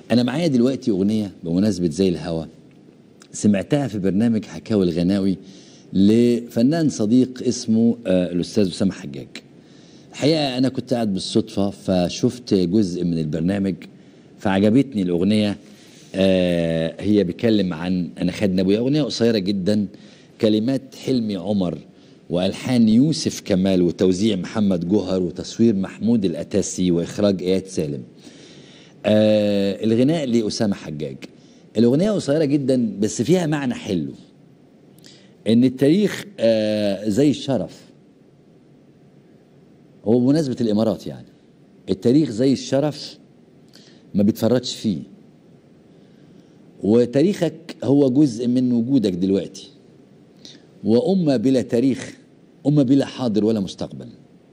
انا معايا دلوقتي اغنيه بمناسبه زي الهوا سمعتها في برنامج حكاوي الغناوي لفنان صديق اسمه آه، الاستاذ اسامه حجاج الحقيقه انا كنت قاعد بالصدفه فشفت جزء من البرنامج فعجبتني الاغنيه آه، هي بيتكلم عن انا خدنا ابويا اغنيه قصيره جدا كلمات حلمي عمر والحان يوسف كمال وتوزيع محمد جوهر وتصوير محمود الاتاسي واخراج اياد سالم آه الغناء لأسامة حجاج الأغنية قصيرة جدا بس فيها معنى حلو إن التاريخ آه زي الشرف هو بمناسبة الإمارات يعني التاريخ زي الشرف ما بيتفرجش فيه وتاريخك هو جزء من وجودك دلوقتي وأمة بلا تاريخ أمة بلا حاضر ولا مستقبل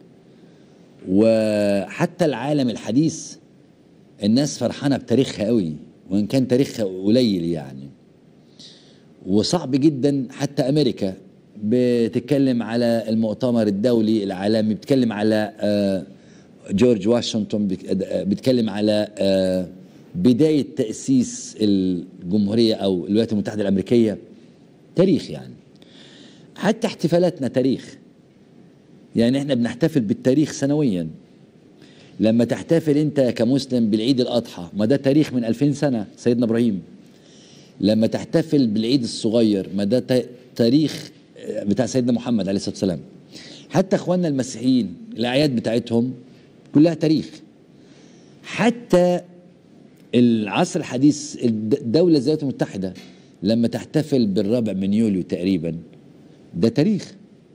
وحتى العالم الحديث الناس فرحانه بتاريخها قوي وان كان تاريخها قليل يعني وصعب جدا حتى امريكا بتتكلم على المؤتمر الدولي العالمي بتتكلم على آه، جورج واشنطن بك- آه، بتتكلم على آه، بدايه تاسيس الجمهوريه او الولايات المتحده الامريكيه تاريخ يعني حتى احتفالاتنا تاريخ يعني احنا بنحتفل بالتاريخ سنويا لما تحتفل انت كمسلم بالعيد الاضحى ما ده تاريخ من 2000 سنه سيدنا ابراهيم لما تحتفل بالعيد الصغير ما ده تا- تاريخ آه، بتاع سيدنا محمد عليه الصلاه والسلام حتى اخواننا المسيحيين الاعياد بتاعتهم كلها تاريخ حتى العصر الحديث الد- الدوله الولايات المتحده لما تحتفل بالرابع من يوليو تقريبا ده تاريخ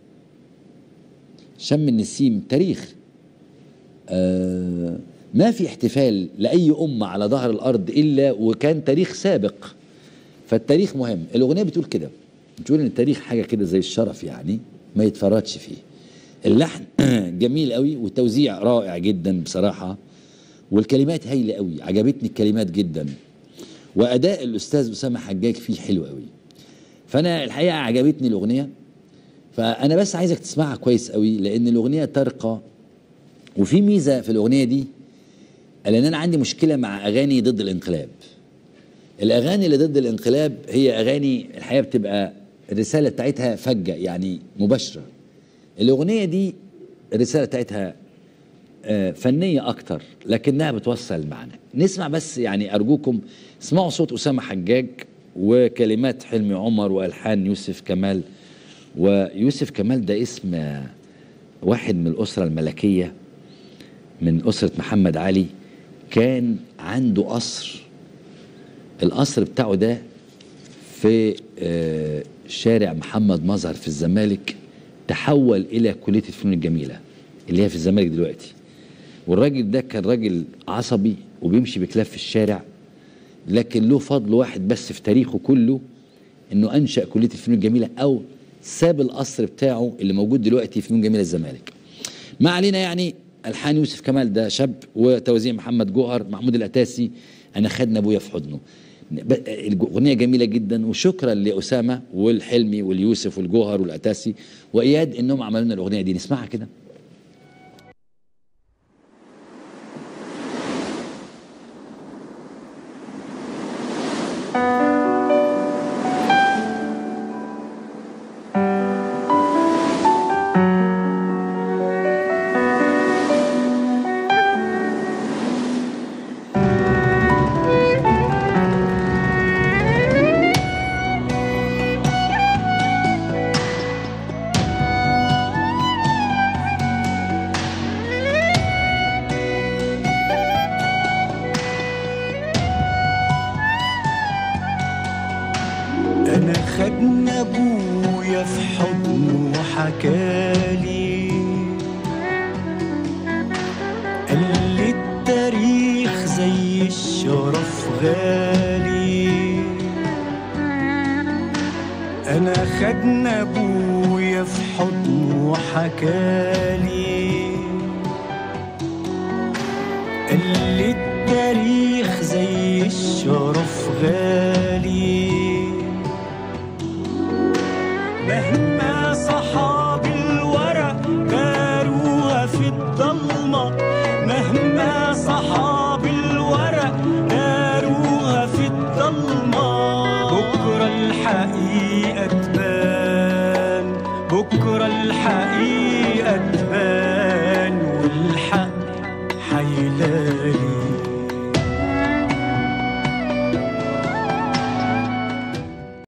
شم النسيم تاريخ آه، ما في احتفال لأي أمة على ظهر الأرض إلا وكان تاريخ سابق فالتاريخ مهم الأغنية بتقول كده بتقول إن التاريخ حاجة كده زي الشرف يعني ما يتفرطش فيه اللحن جميل قوي والتوزيع رائع جدا بصراحة والكلمات هايلة قوي عجبتني الكلمات جدا وأداء الأستاذ أسامة حجاج فيه حلو قوي فأنا الحقيقة عجبتني الأغنية فأنا بس عايزك تسمعها كويس قوي لأن الأغنية ترقى وفي ميزه في الاغنيه دي لان انا عندي مشكله مع اغاني ضد الانقلاب الاغاني اللي ضد الانقلاب هي اغاني الحقيقه بتبقى الرساله بتاعتها فجه يعني مباشره الاغنيه دي الرساله بتاعتها آه، فنيه اكتر لكنها بتوصل المعنى نسمع بس يعني ارجوكم اسمعوا صوت اسامه حجاج وكلمات حلمي عمر والحان يوسف كمال ويوسف كمال ده اسم آه، واحد من الاسره الملكيه من أسرة محمد علي كان عنده قصر القصر بتاعه ده في آه، شارع محمد مظهر في الزمالك تحول إلى كلية الفنون الجميلة اللي هي في الزمالك دلوقتي والراجل ده كان راجل عصبي وبيمشي بكلاف في الشارع لكن له فضل واحد بس في تاريخه كله انه انشا كليه الفنون الجميله او ساب القصر بتاعه اللي موجود دلوقتي في فنون جميله الزمالك ما علينا يعني الحان يوسف كمال ده شاب وتوزيع محمد جوهر محمود الاتاسي انا خدنا ابويا في حضنه ب- الاغنيه جميله جدا وشكرا لاسامه والحلمي واليوسف والجوهر والاتاسي واياد انهم عملوا لنا الاغنيه دي نسمعها كده انا خدنا ابويا في حضنه وحكالي قال لي التاريخ زي الشرف غالي انا خدنا ابويا في حضنه وحكالي قال لي التاريخ زي الشرف غالي مهما صحاب الورق داروها في الضلمة مهما صحاب الورق داروها الحقيقة تبان بكرة الحقيقة